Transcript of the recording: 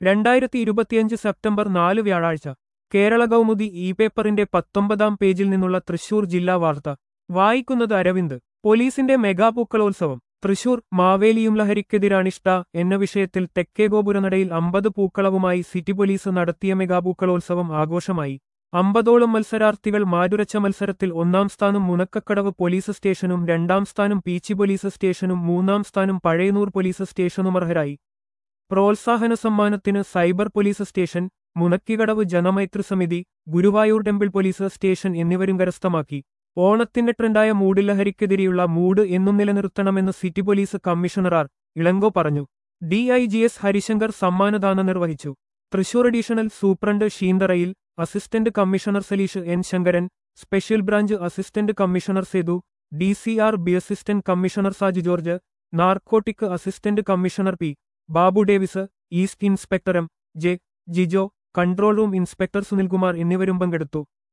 രണ്ടായിരത്തി ഇരുപത്തിയഞ്ച് സെപ്റ്റംബർ നാല് വ്യാഴാഴ്ച കേരള കൗമുദി ഇ പേപ്പറിന്റെ പത്തൊമ്പതാം പേജിൽ നിന്നുള്ള തൃശൂർ ജില്ലാ വാർത്ത വായിക്കുന്നത് അരവിന്ദ് പോലീസിന്റെ മെഗാപൂക്കളോത്സവം തൃശൂർ മാവേലിയും ലഹരിക്കെതിരാണിഷ്ട എന്ന വിഷയത്തിൽ തെക്കേ ഗോപുരനടയിൽ അമ്പത് പൂക്കളവുമായി സിറ്റി പോലീസ് നടത്തിയ മെഗാപൂക്കളോത്സവം ആഘോഷമായി അമ്പതോളം മത്സരാർത്ഥികൾ മാറ്റുരച്ച മത്സരത്തിൽ ഒന്നാം സ്ഥാനം മുനക്കക്കടവ് പോലീസ് സ്റ്റേഷനും രണ്ടാം സ്ഥാനം പീച്ചി പോലീസ് സ്റ്റേഷനും മൂന്നാം സ്ഥാനം പഴയനൂർ പോലീസ് സ്റ്റേഷനും അർഹരായി പ്രോത്സാഹന സമ്മാനത്തിന് cyber police station Munakkakadavu Janamaithri സമിതി ഗുരുവായൂർ ടെമ്പിൾ പോലീസ് സ്റ്റേഷൻ എന്നിവരും കരസ്ഥമാക്കി ഓണത്തിന്റെ ട്രെൻഡായ മൂഡ് ലഹരിക്കെതിരെയുള്ള മൂഡ് എന്നും നിലനിർത്തണമെന്ന് city police commissioner R Ilango പറഞ്ഞു D I G S Harishankar സമ്മാനദാനം നിർവഹിച്ചു തൃശൂർ അഡീഷണൽ സൂപ്രണ്ട് ഷീന്തറയിൽ assistant commissioner Saleesh N Sankaran special branch assistant commissioner Sethu D C R B assistant commissioner Saju George narcotic assistant commissioner P Babu Davis east inspector M J Jijo control room inspector Sunilkumar എന്നിവരും പങ്കെടുത്തു